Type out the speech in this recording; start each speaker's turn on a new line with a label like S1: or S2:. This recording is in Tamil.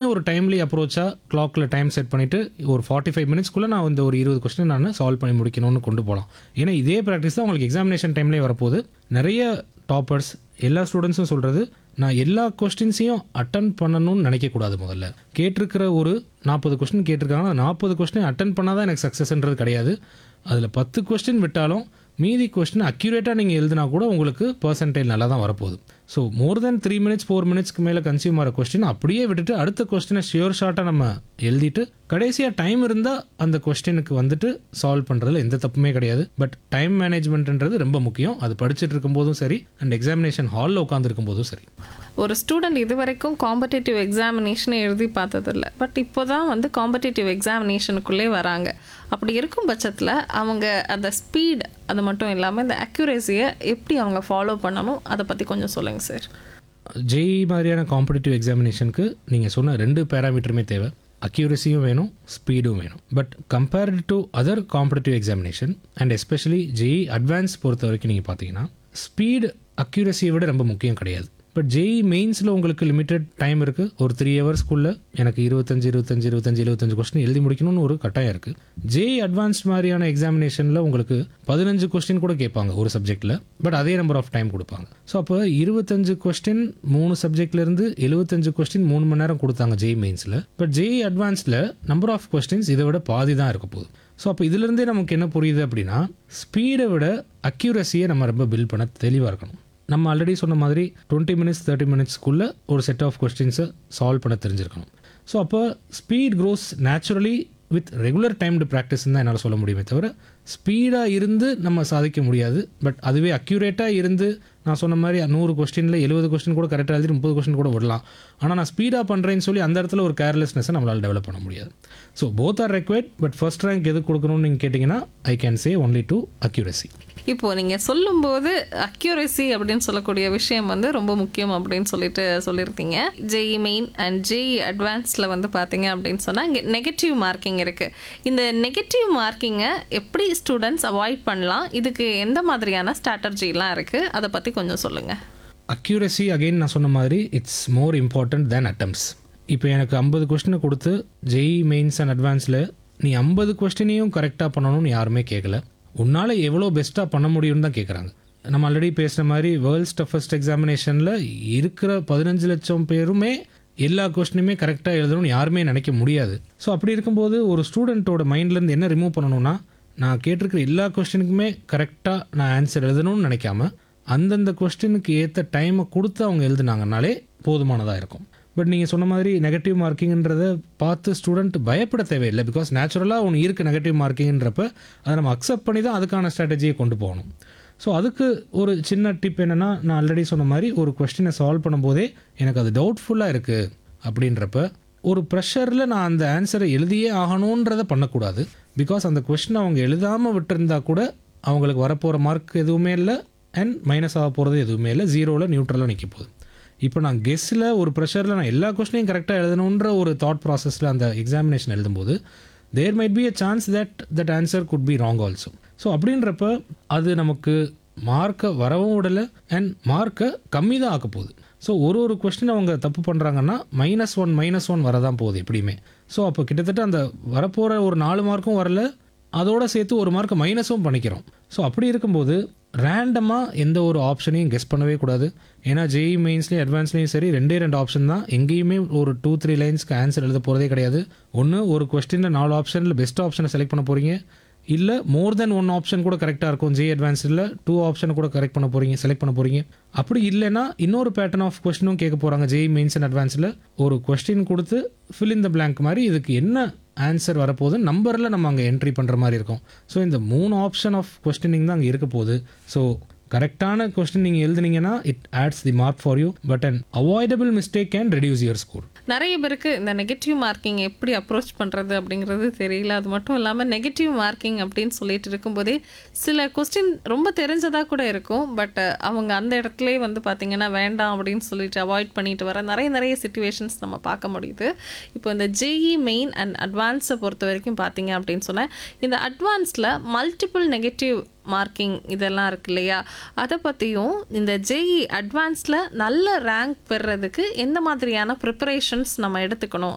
S1: ஒரு டைம்லி அப்ரோச்சாக கிளாக்ல டைம் செட் பண்ணிவிட்டு ஒரு ஃபார்ட்டி ஃபைவ் மினிட்ஸ்க்குள்ளே நான் இந்த ஒரு இருபது கொஸ்டின் நான் சால்வ் பண்ணி முடிக்கணும்னு கொண்டு போகலாம் ஏன்னா இதே ப்ராக்டிஸ் தான் உங்களுக்கு எக்ஸாமினேஷன் டைம்லேயே வரப்போகுது நிறைய டாப்பர்ஸ் எல்லா ஸ்டூடெண்ட்ஸும் சொல்கிறது நான் எல்லா கொஸ்டின்ஸையும் அட்டன் பண்ணணும்னு நினைக்கக்கூடாது முதல்ல கேட்டிருக்கிற ஒரு நாற்பது கொஸ்டின் கேட்டிருக்காங்க நாற்பது கொஸ்டின் அட்டன் பண்ணால் தான் எனக்கு சக்ஸஸ்ன்றது கிடையாது அதில் பத்து கொஸ்டின் விட்டாலும் மீதி கொஸ்டின் அக்யூரேட்டாக நீங்கள் எழுதினா கூட உங்களுக்கு பர்சன்டேஜ் நல்லா தான் வரப்போகுது so more then three minutes four மினிட்ஸ்க்கு மேலே கன்சியூம் ஆகிற கொஸ்டின் அப்படியே விட்டுட்டு அடுத்த கொஸ்டினை ஷியோர் ஷார்ட்டாக நம்ம எழுதிட்டு கடைசியாக டைம் இருந்தால் அந்த கொஸ்டினுக்கு வந்துட்டு சால்வ் பண்ணுறதுல எந்த தப்புமே கிடையாது பட் டைம் மேனேஜ்மெண்ட்ன்றது ரொம்ப முக்கியம் அது படிச்சுட்டு இருக்கும்போதும் சரி அண்ட் எக்ஸாமினேஷன் ஹாலில் உட்காந்துருக்கும் போதும் சரி
S2: ஒரு ஸ்டூடெண்ட் இது வரைக்கும் காம்படிட்டிவ் எக்ஸாமினேஷனை எழுதி பார்த்ததில்ல பட் இப்போ தான் வந்து காம்படிட்டிவ் எக்ஸாமினேஷனுக்குள்ளே வராங்க அப்படி இருக்கும் பட்சத்தில் அவங்க அந்த ஸ்பீட் அது மட்டும் இல்லாமல் இந்த அக்யூரேசியை எப்படி அவங்க ஃபாலோ பண்ணணும் அதை பற்றி கொஞ்சம் சொல்லுங்கள் சார்
S1: ஜேஇ மாதிரியான காம்படிட்டிவ் எக்ஸாமினேஷனுக்கு நீங்கள் சொன்ன ரெண்டு பேராமீட்டருமே தேவை அக்யூரஸியும் வேணும் ஸ்பீடும் வேணும் but compared to other competitive examination and especially JEE advance பொறுத்த வரைக்கும் நீங்கள் பார்த்தீங்கன்னா ஸ்பீடு அக்யூரஸியை விட ரொம்ப முக்கியம் கிடையாது பட் ஜேஇ மெயின்ஸில் உங்களுக்கு லிமிட்டட் டைம் இருக்குது ஒரு த்ரீ ஹவர்ஸ்க்குள்ளே எனக்கு இருபத்தஞ்சு இருபத்தஞ்சு இருபத்தஞ்சு இருபத்தஞ்சு கொஸ்டின் எழுதி முடிக்கணும்னு ஒரு கட்டாயம் இருக்குது ஜேஇ அட்வான்ஸ்ட் மாதிரியான எக்ஸாமினேஷனில் உங்களுக்கு பதினஞ்சு கொஸ்டின் கூட கேட்பாங்க ஒரு சப்ஜெக்ட்டில் பட் அதே நம்பர் ஆஃப் டைம் கொடுப்பாங்க ஸோ அப்போ இருபத்தஞ்சு கொஸ்டின் மூணு சப்ஜெக்ட்லேருந்து எழுபத்தஞ்சு கொஸ்டின் மூணு மணி நேரம் கொடுத்தாங்க ஜேஇ மெயின்ஸில் பட் ஜேஇ அட்வான்ஸில் நம்பர் ஆஃப் கொஸ்டின்ஸ் இதை விட பாதி தான் இருக்க போகுது ஸோ அப்போ இதுலேருந்தே நமக்கு என்ன புரியுது அப்படின்னா ஸ்பீடை விட அக்யூரஸியை நம்ம ரொம்ப பில்ட் பண்ண தெளிவாக இருக்கணும் நம்ம ஆல்ரெடி சொன்ன மாதிரி டுவெண்ட்டி மினிட்ஸ் தேர்ட்டி மினிட்ஸ்க்குள்ளே ஒரு செட் ஆஃப் கொஸ்டின்ஸை சால்வ் பண்ண தெரிஞ்சிருக்கணும் ஸோ அப்போ speed grows naturally with regular timed practice தான் என்னால் சொல்ல முடியுமே தவிர ஸ்பீடாக இருந்து நம்ம சாதிக்க முடியாது பட் அதுவே அக்யூரேட்டாக இருந்து நான் சொன்ன மாதிரி நூறு கொஸ்டினில் எழுபது கொஸ்டின் கூட கரெக்டாக எழுதி முப்பது கொஸ்டின் கூட விடலாம் ஆனால் நான் ஸ்பீடாக பண்ணுறேன்னு சொல்லி அந்த இடத்துல ஒரு கேர்லெஸ்னஸை நம்மளால் டெவலப் பண்ண முடியாது so both are required but first rank எது கொடுக்கணும்னு நீங்கள் கேட்டிங்கன்னா I can say only to accuracy
S2: இப்போ நீங்கள் சொல்லும்போது அக்யூரசி அப்படின்னு சொல்லக்கூடிய விஷயம் வந்து ரொம்ப முக்கியம் அப்படின்னு சொல்லிட்டு சொல்லியிருக்கீங்க ஜேஇ மெயின் அண்ட் ஜேஇ அட்வான்ஸில் வந்து பார்த்தீங்க அப்படின்னு சொன்னால் இங்கே நெகட்டிவ் மார்க்கிங் இருக்குது இந்த நெகட்டிவ் மார்க்கிங்கை எப்படி ஸ்டூடெண்ட்ஸ் அவாய்ட் பண்ணலாம் இதுக்கு எந்த மாதிரியான ஸ்ட்ராட்டஜிலாம் இருக்குது அதை பற்றி கொஞ்சம் சொல்லுங்கள்
S1: அக்யூரசி அகைன் நான் சொன்ன மாதிரி it's more important than attempts இப்போ எனக்கு ஐம்பது கொஸ்டினை கொடுத்து ஜெய் மெயின்ஸ் அண்ட் அட்வான்ஸில் நீ ஐம்பது கொஸ்டினையும் கரெக்டாக பண்ணணும்னு யாருமே கேட்கல உன்னால் எவ்வளோ பெஸ்ட்டாக பண்ண முடியும்னு தான் கேட்குறாங்க நம்ம ஆல்ரெடி பேசுன மாதிரி வேர்ல்ட்ஸ் டஃபஸ்ட் எக்ஸாமினேஷனில் இருக்கிற பதினஞ்சு லட்சம் பேருமே எல்லா கொஸ்டினுமே கரெக்டாக எழுதணும்னு யாருமே நினைக்க முடியாது ஸோ அப்படி இருக்கும்போது ஒரு ஸ்டூடெண்ட்டோட மைண்ட்லேருந்து என்ன ரிமூவ் பண்ணணும்னா நான் கேட்டிருக்கிற எல்லா கொஸ்டினுக்குமே கரெக்டாக நான் ஆன்சர் எழுதணும்னு நினைக்காம அந்தந்த கொஸ்டினுக்கு ஏற்ற டைமை கொடுத்து அவங்க எழுதுனாங்கனாலே போதுமானதாக இருக்கும் பட் நீங்கள் சொன்ன மாதிரி நெகட்டிவ் மார்க்கிங்ன்றத பார்த்து ஸ்டூடெண்ட் பயப்பட தேவையில்லை பிகாஸ் நேச்சுரலாக ஒன்று இருக்குது நெகட்டிவ் மார்க்கிங்ன்றப்ப அதை நம்ம அக்செப்ட் பண்ணி தான் அதுக்கான ஸ்ட்ராட்டஜியை கொண்டு போகணும் ஸோ அதுக்கு ஒரு சின்ன டிப் என்னென்னா நான் ஆல்ரெடி சொன்ன மாதிரி ஒரு கொஸ்டினை சால்வ் பண்ணும்போதே எனக்கு அது டவுட்ஃபுல்லாக இருக்குது அப்படின்றப்ப ஒரு ப்ரெஷரில் நான் அந்த ஆன்சரை எழுதியே ஆகணுன்றதை பண்ணக்கூடாது பிகாஸ் அந்த கொஸ்டின் அவங்க எழுதாமல் விட்டுருந்தா கூட அவங்களுக்கு வரப்போகிற மார்க் எதுவுமே இல்லை அண்ட் மைனஸ் ஆக போகிறது எதுவுமே இல்லை ஜீரோவில் நியூட்ரலாக நிற்க போகுது இப்போ நான் கெஸ்ஸில் ஒரு ப்ரெஷரில் நான் எல்லா கொஸ்டினையும் கரெக்டாக எழுதணுன்ற ஒரு தாட் ப்ராசஸில் அந்த எக்ஸாமினேஷன் எழுதும்போது there might be a chance that that answer could be wrong also so அப்படின்றப்ப அது நமக்கு மார்க்கை வரவும் விடலை அண்ட் மார்க்கை கம்மி தான் ஆக்க போகுது ஸோ ஒரு ஒரு கொஸ்டின் அவங்க தப்பு பண்ணுறாங்கன்னா மைனஸ் ஒன் மைனஸ் ஒன் வரதான் போகுது எப்படியுமே ஸோ அப்போ கிட்டத்தட்ட அந்த வரப்போகிற ஒரு நாலு மார்க்கும் வரல அதோட சேர்த்து ஒரு மார்க்கை மைனஸும் பண்ணிக்கிறோம் ஸோ அப்படி இருக்கும்போது ரேண்டமாக எந்த ஒரு ஆப்ஷனையும் கெஸ் பண்ணவே கூடாது ஏன்னா ஜேஇ மெயின்ஸ்லேயும் அட்வான்ஸ்லேயும் சரி ரெண்டே ரெண்டு ஆப்ஷன் தான் எங்கேயுமே ஒரு டூ த்ரீ லைன்ஸ்க்கு ஆன்சர் எழுத போகிறதே கிடையாது ஒன்று ஒரு கொஸ்டினில் நாலு ஆப்ஷனில் பெஸ்ட் ஆப்ஷனை செலக்ட் பண்ண போகிறீங்க இல்லை மோர் தென் ஒன் ஆப்ஷன் கூட கரெக்டாக இருக்கும் ஜே அட்வான்ஸில் டூ ஆப்ஷன் கூட கரெக்ட் பண்ண போகிறீங்க செலக்ட் பண்ண போகிறீங்க அப்படி இல்லைன்னா இன்னொரு பேட்டர்ன் ஆஃப் கொஸ்டினும் கேட்க போகிறாங்க ஜேஇ மெயின்ஸ் அண்ட் அட்வான்ஸில் ஒரு கொஸ்டின் கொடுத்து ஃபில் இன் த பிளாங்க் மாதிரி இதுக்கு என்ன ஆன்சர் வரப்போகுது நம்பரில் நம்ம அங்கே என்ட்ரி பண்ணுற மாதிரி இருக்கும் ஸோ இந்த மூணு ஆப்ஷன் ஆஃப் கொஸ்டினிங் தான் அங்கே இருக்க போகுது ஸோ கரெக்டான கொஸ்டின் நீங்கள் எழுதுனீங்கன்னா it adds the mark for you but and avoidable mistake can reduce your score
S2: நிறைய பேருக்கு இந்த நெகட்டிவ் மார்க்கிங் எப்படி அப்ரோச் பண்ணுறது அப்படிங்கிறது தெரியல அது மட்டும் இல்லாமல் நெகட்டிவ் மார்க்கிங் அப்படின்னு சொல்லிட்டு இருக்கும்போதே சில கொஸ்டின் ரொம்ப தெரிஞ்சதாக கூட இருக்கும் பட் அவங்க அந்த இடத்துல வந்து பார்த்திங்கன்னா வேண்டாம் அப்படின்னு சொல்லிட்டு அவாய்ட் பண்ணிட்டு வர நிறைய நிறைய சுச்சுவேஷன்ஸ் நம்ம பார்க்க முடியுது இப்போ இந்த ஜேஇ மெயின் அண்ட் அட்வான்ஸை பொறுத்த வரைக்கும் பார்த்தீங்க அப்படின்னு சொன்னால் இந்த அட்வான்ஸில் மல்டிபிள் நெகட்டிவ் மார்க்கிங் இதெல்லாம் இருக்கு இல்லையா அதை பற்றியும் இந்த ஜேஇ அட்வான்ஸில் நல்ல ரேங்க் பெறுறதுக்கு எந்த மாதிரியான ப்ரிப்பரேஷன்ஸ் நம்ம எடுத்துக்கணும்